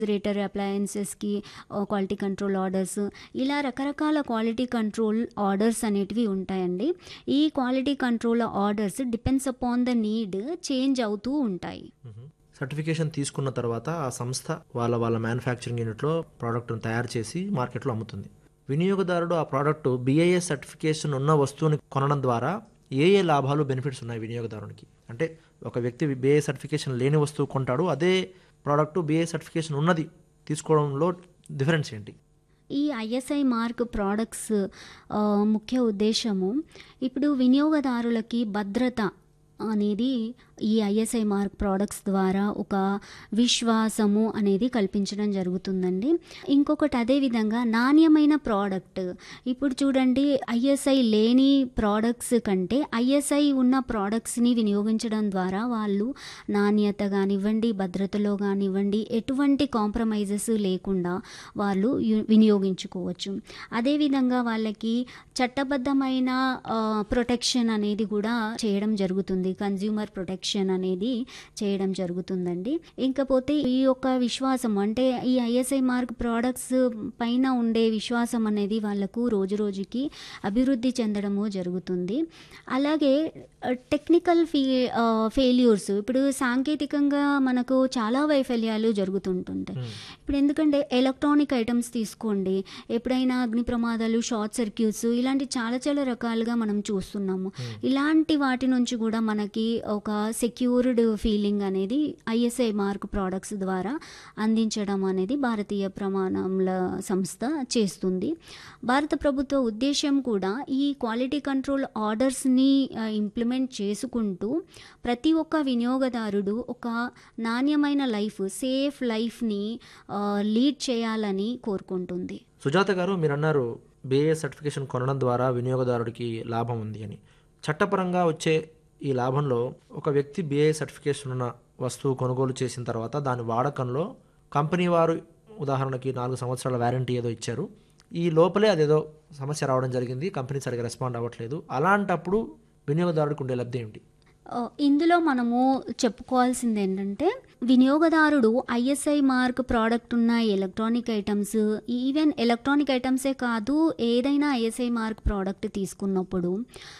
rater అప్లయన్సెస్కి quality control orders ఇలా రకరకాల క్వాలిటీ కంట్రోల్ ఆర్డర్స్ అనేటివి ఉంటాయండి ఈ quality control orders depends upon the need change అవుతూ ఉంటాయి సర్టిఫికేషన్ తీసుకున్న తర్వాత ఆ సంస్థ వాళ్ళ వాళ్ళ మ్యానుఫ్యాక్చరింగ్ యూనిట్లో ప్రోడక్ట్ను తయారు చేసి మార్కెట్లో అమ్ముతుంది వినియోగదారుడు ఆ ప్రోడక్ట్ బిఐఎస్ సర్టిఫికేషన్ ఉన్న వస్తువుని కొనడం ద్వారా ఏ ఏ లాభాలు బెనిఫిట్స్ ఉన్నాయి వినియోగదారునికి అంటే ఒక వ్యక్తి బిఐ సర్టిఫికేషన్ లేని వస్తువు కొంటాడు అదే ప్రోడక్ట్ బిఐ సర్టిఫికేషన్ ఉన్నది తీసుకోవడంలో డిఫరెన్స్ ఏంటి ఈ ఐఎస్ఐ మార్క్ ప్రోడక్ట్స్ ఆ, ముఖ్య ఉద్దేశము ఇప్పుడు వినియోగదారులకి భద్రత అనేది ఈ ఐఎస్ఐ మార్క్ ప్రోడక్ట్స్ ద్వారా ఒక విశ్వాసము అనేది కల్పించడం జరుగుతుందండి ఇంకొకటి అదేవిధంగా నాణ్యమైన ప్రోడక్ట్ ఇప్పుడు చూడండి ఐఎస్ఐ లేని ప్రోడక్ట్స్ కంటే ఐఎస్ఐ ఉన్న ప్రోడక్ట్స్ని వినియోగించడం ద్వారా వాళ్ళు నాణ్యత కానివ్వండి భద్రతలో కానివ్వండి ఎటువంటి కాంప్రమైజెస్ లేకుండా వాళ్ళు యు- వినియోగించుకోవచ్చు అదేవిధంగా వాళ్ళకి చట్టబద్ధమైన ప్రొటెక్షన్ అనేది కూడా చేయడం జరుగుతుంది కన్జ్యూమర్ ప్రొటెక్షన్ అనేది చేయడం జరుగుతుందండి ఇంకపోతే ఈ యొక్క విశ్వాసం అంటే ఈ ఐఎస్ఐ మార్క్ ప్రోడక్ట్స్ పైన ఉండే విశ్వాసం అనేది వాళ్ళకు రోజు రోజుకి అభివృద్ధి చెందడము జరుగుతుంది అలాగే టెక్నికల్ ఫీ ఫెయిల్యూర్స్ ఇప్పుడు సాంకేతికంగా మనకు చాలా వైఫల్యాలు జరుగుతుంటుంటాయి ఇప్పుడు ఎందుకంటే ఎలక్ట్రానిక్ ఐటమ్స్ తీసుకోండి ఎప్పుడైనా అగ్ని ప్రమాదాలు షార్ట్ సర్క్యూట్స్ ఇలాంటి చాలా చాలా రకాలుగా మనం చూస్తున్నాము ఇలాంటి వాటి నుంచి కూడా మనకి ఒక సెక్యూర్డ్ ఫీలింగ్ అనేది ఐఎస్ఐ మార్క్ ప్రోడక్ట్స్ ద్వారా అందించడం అనేది భారతీయ ప్రమాణముల సంస్థ చేస్తుంది భారత ప్రభుత్వ ఉద్దేశం కూడా ఈ క్వాలిటీ కంట్రోల్ ఆర్డర్స్ని ఇంప్లిమెంట్ చేసుకుంటూ ప్రతి ఒక్క వినియోగదారుడు ఒక నాణ్యమైన లైఫ్ సేఫ్ లైఫ్ని లీడ్ చేయాలని కోరుకుంటుంది సుజాత గారు మీరు అన్నారు బిఏ సర్టిఫికేషన్ కొనడం ద్వారా వినియోగదారుడికి లాభం ఉంది అని చట్టపరంగా వచ్చే ఈ లాభంలో ఒక వ్యక్తి బిఏ సర్టిఫికేషన్ ఉన్న వస్తువు కొనుగోలు చేసిన తర్వాత దాని వాడకంలో కంపెనీ వారు ఉదాహరణకి నాలుగు సంవత్సరాల వ్యారంటీ ఏదో ఇచ్చారు ఈ లోపలే అదేదో సమస్య రావడం జరిగింది కంపెనీ సరిగా రెస్పాండ్ అవ్వట్లేదు అలాంటప్పుడు వినియోగదారుడికి ఉండే లబ్ధి ఏమిటి ఆ, ఇందులో మనము చెప్పుకోవాల్సింది ఏంటంటే వినియోగదారుడు ఐఎస్ఐ మార్క్ ప్రోడక్ట్ ఉన్న ఎలక్ట్రానిక్ ఐటమ్స్ ఈవెన్ ఎలక్ట్రానిక్ ఐటమ్సే కాదు ఏదైనా ఐఎస్ఐ మార్క్ ప్రోడక్ట్ తీసుకున్నప్పుడు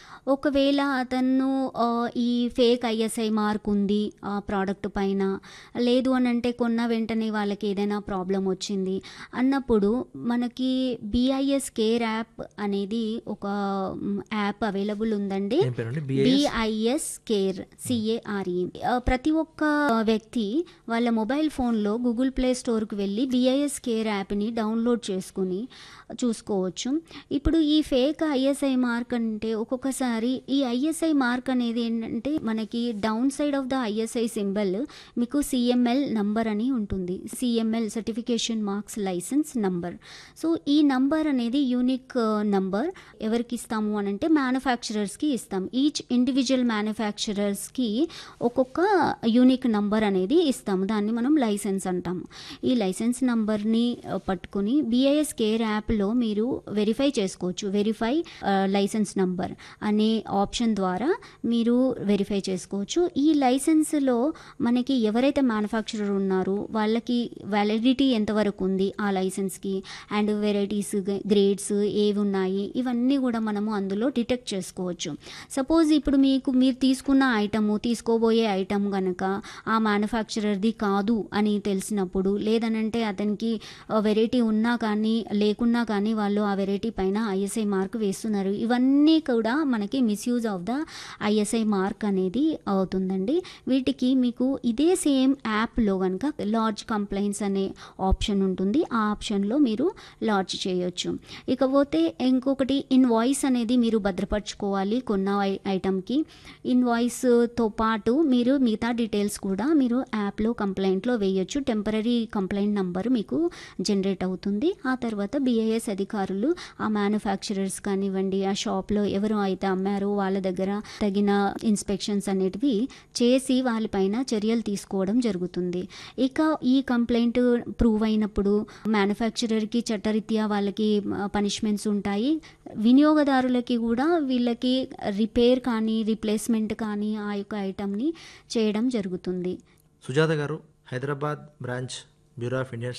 ఒకవేళ అతను ఆ, ఈ ఫేక్ ఐఎస్ఐ మార్క్ ఉంది ఆ ప్రోడక్ట్ పైన లేదు అని అంటే కొన్న వెంటనే వాళ్ళకి ఏదైనా ప్రాబ్లం వచ్చింది అన్నప్పుడు మనకి బిఐఎస్ కేర్ యాప్ అనేది ఒక మ్, యాప్ అవైలబుల్ ఉందండి ఏం పేరండి బిఏ బిఐఎస్ కేర్ సిఏఆర్ఈ ప్రతి ఒక్క వ్యక్తి వాళ్ళ మొబైల్ ఫోన్లో గూగుల్ ప్లే స్టోర్కి వెళ్ళి బిఐఎస్ కేర్ యాప్ని డౌన్లోడ్ చేసుకుని చూసుకోవచ్చు ఇప్పుడు ఈ ఫేక్ ఐఎస్ఐ మార్క్ అంటే ఒక్కొక్కసారి ఈ ఐఎస్ఐ మార్క్ అనేది ఏంటంటే మనకి down side of the ISI symbol మీకు సిఎంఎల్ నంబర్ అని ఉంటుంది CML certification marks licence number so ఈ నంబర్ అనేది యూనిక్ నంబర్ ఎవరికి ఇస్తాము అని అంటే మ్యానుఫ్యాక్చరర్స్కి ఇస్తాం ఈచ్ ఇండివిజువల్ మ్యానుఫ్యాక్చరర్స్కి ఒక్కొక్క యూనిక్ నంబర్ అనేది ఇస్తాము దాన్ని మనం లైసెన్స్ అంటాము ఈ లైసెన్స్ నంబర్ని ఆ, పట్టుకొని బిఐఎస్ కేర్ యాప్లో మీరు వెరిఫై చేసుకోవచ్చు వెరిఫై లైసెన్స్ నంబర్ అనే ఆప్షన్ ద్వారా మీరు వెరిఫై చేసుకోవచ్చు ఈ లైసెన్స్లో మనకి ఎవరైతే మ్యానుఫ్యాక్చరర్ ఉన్నారో వాళ్ళకి వ్యాలిడిటీ ఎంతవరకు ఉంది ఆ లైసెన్స్కి అండ్ వెరైటీస్ గ్రేడ్స్ ఏవి ఉన్నాయి ఇవన్నీ కూడా మనము అందులో డిటెక్ట్ చేసుకోవచ్చు సపోజ్ ఇప్పుడు మీకు మీరు తీసుకున్న ఐటము తీసుకోబోయే ఐటమ్ కనుక ఆ మ్యానుఫ్యాక్చరర్ది కాదు అని తెలిసినప్పుడు లేదనంటే అతనికి వెరైటీ ఉన్నా కానీ లేకున్నా కానీ వాళ్ళు ఆ వెరైటీ పైన ఐఎస్ఐ మార్క్ వేస్తున్నారు ఇవన్నీ కూడా మనకి misuse of the ISI mark అనేది అవుతుందండి వీటికి మీకు ఇదే సేమ్ యాప్లో కనుక లార్జ్ కంప్లైంట్స్ అనే ఆప్షన్ ఉంటుంది ఆ ఆప్షన్లో మీరు లార్జ్ చేయొచ్చు ఇకపోతే ఇంకొకటి ఇన్వాయిస్ అనేది మీరు భద్రపరచుకోవాలి కొన్న ఐ ఐటమ్కి ఇన్వాయిస్తో పాటు మీరు మిగతా డీటెయిల్స్ కూడా మీరు యాప్లో కంప్లైంట్లో వేయొచ్చు టెంపరీ కంప్లైంట్ నంబర్ మీకు జనరేట్ అవుతుంది ఆ తర్వాత బిఐఎస్ అధికారులు ఆ మ్యానుఫ్యాక్చరర్స్ కానివ్వండి ఆ షాప్లో ఎవరు అయితే అమ్మారో వాళ్ళ దగ్గర తగిన ఇన్స్పెక్షన్స్ అనేటివి చేసి వాళ్ళపైన చర్యలు తీసుకోవడం జరుగుతుంది ఇక ఈ కంప్లైంట్ ప్రూవ్ అయినప్పుడు మ్యానుఫ్యాక్చరర్కి చట్టరీత్యా వాళ్ళకి పనిష్మెంట్స్ ఉంటాయి వినియోగదారులకి కూడా వీళ్ళకి రిపేర్ కానీ రీప్లేస్మెంట్ కానీ ఆ యొక్క ఐటమ్ని చేయడం జరుగుతుంది Sujatha garu Hyderabad branch bureau of Indian